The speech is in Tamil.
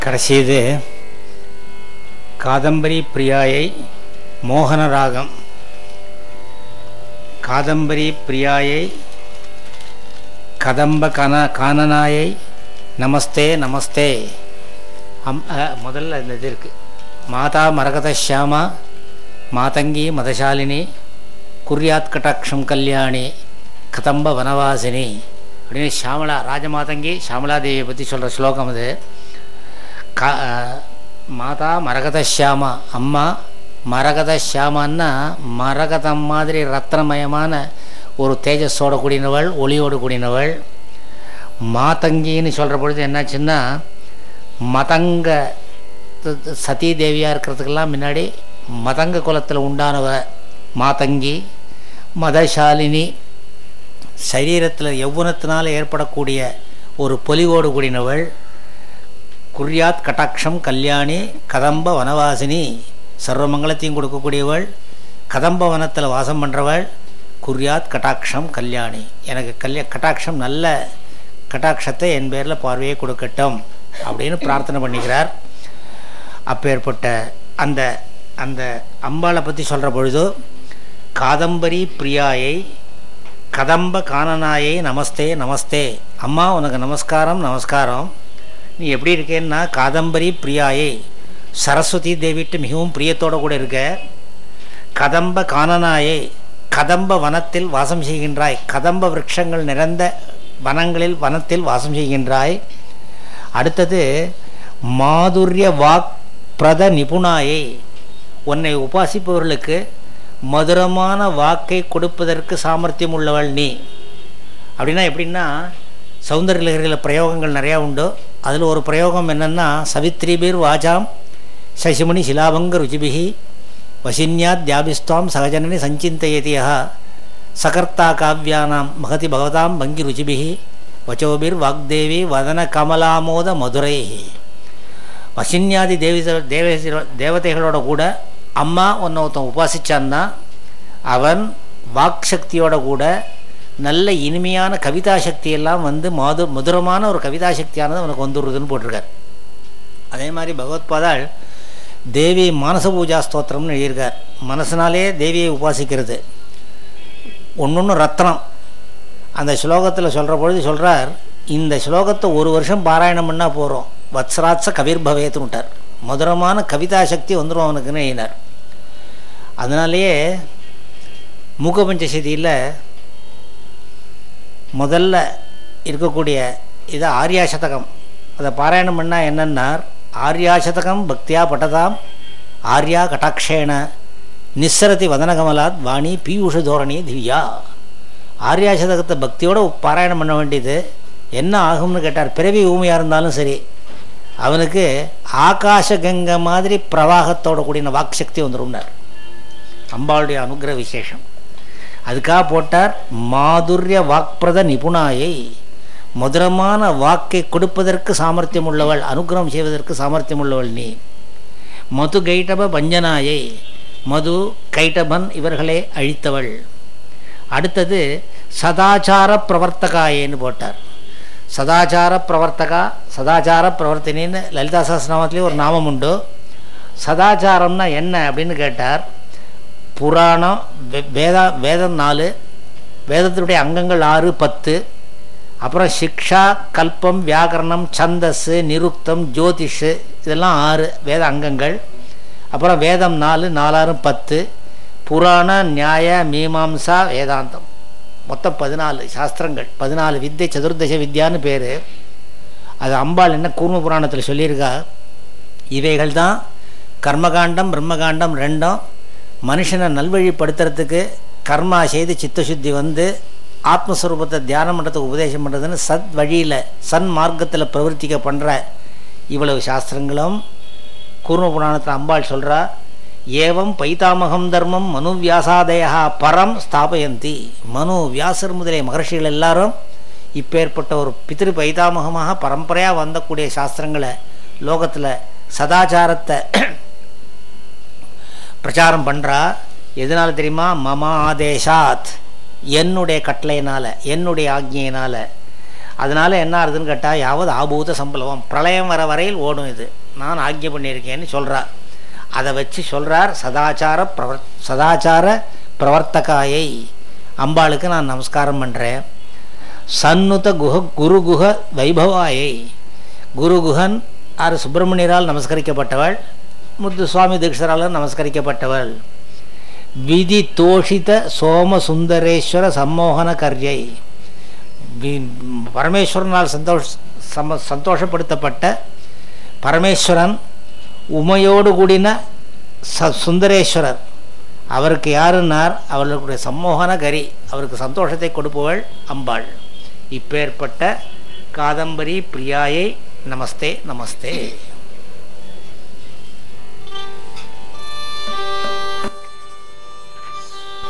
கடைசி இது காதம்பரி பிரியாயை மோகன ராகம் காதம்பரி பிரியாயை கதம்ப கன கானனாயை நமஸ்தே நமஸ்தே அம் அ, முதல்ல இந்த இது இருக்குது மாதா மரகத ஷியாமா மாதங்கி மதசாலினி குர்யாத் கட்டாட்சம் கல்யாணி கதம்ப வனவாசினி அப்படின்னு ஷாமலா ராஜமாதங்கி ஷாமலா தேவியை பற்றி சொல்கிற ஸ்லோகம் அது கா மாதா மரகத ஷியாமா அம்மா மரகத ஷியாமான்னா மரகதம் மாதிரி ரத்னமயமான ஒரு தேஜஸோட கூடினவள் ஒளியோடு கூடினவள் மாதங்கின்னு சொல்கிற பொழுது என்னாச்சுன்னா மதங்க த- த- சதீ தேவியாக இருக்கிறதுக்கெல்லாம் முன்னாடி மதங்க குலத்தில் உண்டானவ மாதங்கி மதசாலினி சரீரத்தில் யௌவனத்தினால் ஏற்படக்கூடிய ஒரு பொலிவோடு கூடினவள் குர்யாத் கட்டாட்சம் கல்யாணி கதம்ப வனவாசினி சர்வமங்கலத்தையும் கொடுக்கக்கூடியவள் கதம்ப வனத்தில் வாசம் பண்ணுறவள் குர்யாத் கட்டாட்சம் கல்யாணி எனக்கு கல்யா கட்டாட்சம் நல்ல கட்டாட்சத்தை என் பேரில் பார்வையை கொடுக்கட்டும் அப்படின்னு பிரார்த்தனை பண்ணிக்கிறார் அப்பேற்பட்ட அந்த அந்த அம்பாளை பற்றி சொல்கிற பொழுது காதம்பரி பிரியாயை கதம்ப கானனாயை நமஸ்தே நமஸ்தே அம்மா உனக்கு நமஸ்காரம் நமஸ்காரம் நீ எப்படி இருக்கேன்னா காதம்பரி பிரியாயை சரஸ்வதி தேவிட்டு மிகவும் பிரியத்தோடு கூட இருக்க கதம்ப கானனாயை கதம்ப வனத்தில் வாசம் செய்கின்றாய் கதம்ப விருட்சங்கள் நிறைந்த வனங்களில் வனத்தில் வாசம் செய்கின்றாய் அடுத்தது மாதுரிய வாக் பிரத நிபுணாயை உன்னை உபாசிப்பவர்களுக்கு மதுரமான வாக்கை கொடுப்பதற்கு சாமர்த்தியம் உள்ளவள் நீ அப்படின்னா எப்படின்னா சௌந்தர்யலகரியில் பிரயோகங்கள் நிறையா உண்டு அதில் ஒரு பிரயோகம் என்னென்னா சவித்ரிபீர் வாசாம் சசிமணி சிலாபங்க ருச்சிபிகி வசின்யாத் தியாபிஸ்துவாம் சகஜனனி சஞ்சிந்தயதியா சகர்த்தா காவியானாம் மகதி பகவதாம் பங்கி ருச்சிபிகி வச்சோபிர் வாக்தேவி வதன கமலாமோத மதுரை வசின்யாதி தேவி தேவ தேவதைகளோட கூட அம்மா உன்னை ஒருத்தன் உபாசிச்சான்னா அவன் வாக் சக்தியோட கூட நல்ல இனிமையான கவிதா சக்தியெல்லாம் வந்து மது மதுரமான ஒரு கவிதா சக்தியானது அவனுக்கு வந்துடுறதுன்னு போட்டிருக்கார் அதே மாதிரி பகவத்பாதாள் தேவி மானச பூஜா ஸ்தோத்திரம்னு எழுதியிருக்கார் மனசனாலே தேவியை உபாசிக்கிறது ஒன்று ரத்னம் அந்த ஸ்லோகத்தில் சொல்கிற பொழுது சொல்கிறார் இந்த ஸ்லோகத்தை ஒரு வருஷம் பாராயணம் பண்ணால் போகிறோம் வத்சராட்ச கவிர் பவேத்துன்னுட்டார் மதுரமான கவிதா சக்தி வந்துடும் அவனுக்குன்னு எழுதினார் அதனாலேயே மூகபஞ்சசதியில் முதல்ல இருக்கக்கூடிய இது ஆர்யா சதகம் அதை பாராயணம் பண்ணால் என்னன்னார் ஆர்யா சதகம் பக்தியா பட்டதாம் ஆர்யா கட்டாட்சேன நிஸ்ஸரதி வதனகமலாத் வாணி பீயூஷ தோரணி திவ்யா ஆர்யா சதகத்தை பக்தியோடு பாராயணம் பண்ண வேண்டியது என்ன ஆகும்னு கேட்டார் பிறவி ஊமையாக இருந்தாலும் சரி அவனுக்கு ஆகாச கங்கை மாதிரி பிரவாகத்தோட கூடின வாக்சக்தி வந்துடும்னார் அம்பாளுடைய அனுகிரக விசேஷம் அதுக்காக போட்டார் மாதுரிய வாக்பிரத நிபுணாயை மதுரமான வாக்கை கொடுப்பதற்கு சாமர்த்தியம் உள்ளவள் அனுகிரகம் செய்வதற்கு சாமர்த்தியம் உள்ளவள் நீ மது கைட்டப பஞ்சனாயை மது கைட்டபன் இவர்களை அழித்தவள் அடுத்தது சதாச்சார பிரவர்த்தகாயேன்னு போட்டார் சதாச்சார பிரவர்த்தகா சதாச்சார பிரவர்த்தினின்னு லலிதா சஹஸ்ரநாமத்திலே ஒரு நாமம் உண்டு சதாச்சாரம்னா என்ன அப்படின்னு கேட்டார் புராணம் வே- வேதா வேதம் நாலு வேதத்தினுடைய அங்கங்கள் ஆறு பத்து அப்புறம் சிக்ஷா கல்பம் வியாகரணம் சந்தஸ் நிருக்தம் ஜோதிஷு இதெல்லாம் ஆறு வேத அங்கங்கள் அப்புறம் வேதம் நாலு நாலாறும் பத்து புராண நியாய மீமாம்சா வேதாந்தம் மொத்தம் பதினாலு சாஸ்திரங்கள் பதினாலு வித்தை சதுர்தச வித்யான்னு பேர் அது அம்பாள் என்ன கூர்ம புராணத்தில் சொல்லியிருக்கா இவைகள் தான் கர்மகாண்டம் பிரம்மகாண்டம் ரெண்டும் மனுஷனை நல்வழிப்படுத்துறதுக்கு கர்மா செய்து சித்தசுத்தி வந்து ஆத்மஸ்வரூபத்தை தியானம் பண்ணுறதுக்கு உபதேசம் பண்ணுறதுன்னு சத் வழியில் சன் மார்க்கத்தில் பிரவர்த்திக்க பண்ணுற இவ்வளவு சாஸ்திரங்களும் கூர்ம புராணத்தில் அம்பாள் சொல்கிறா ஏவம் பைதாமகம் தர்மம் மனு வியாசாதயா பரம் ஸ்தாபயந்தி மனு வியாசர் முதலிய மகர்ஷிகள் எல்லாரும் இப்பேற்பட்ட ஒரு பிதிரு பைதாமகமாக பரம்பரையாக வந்தக்கூடிய சாஸ்திரங்களை லோகத்தில் சதாச்சாரத்தை பிரச்சாரம் பண்ணுறா எதனால தெரியுமா மம ஆதேஷாத் என்னுடைய கட்டளையினால் என்னுடைய ஆக்ஞையினால் அதனால் என்ன ஆகுதுன்னு கேட்டால் யாவது ஆபூத சம்பளம் பிரளயம் வர வரையில் ஓடும் இது நான் ஆக்கிய பண்ணியிருக்கேன்னு சொல்கிறார் அதை வச்சு சொல்கிறார் சதாச்சார பிரவர் சதாச்சார பிரவர்த்தகாயை அம்பாளுக்கு நான் நமஸ்காரம் பண்ணுறேன் சன்னுத குஹ குரு குஹ வைபவாயை குரு குஹன் ஆர் சுப்பிரமணியரால் நமஸ்கரிக்கப்பட்டவள் முத்து சுவாமி தீட்சரால் நமஸ்கரிக்கப்பட்டவள் விதி தோஷித சோம சுந்தரேஸ்வர சம்மோகன கர்யை வி- பரமேஸ்வரனால் சந்தோஷ சம சந்தோஷப்படுத்தப்பட்ட பரமேஸ்வரன் உமையோடு கூடின ச சுந்தரேஸ்வரர் அவருக்கு யாருன்னார் அவர்களுடைய சம்மோகன கரி அவருக்கு சந்தோஷத்தை கொடுப்பவள் அம்பாள் இப்பேற்பட்ட காதம்பரி பிரியாயை நமஸ்தே நமஸ்தே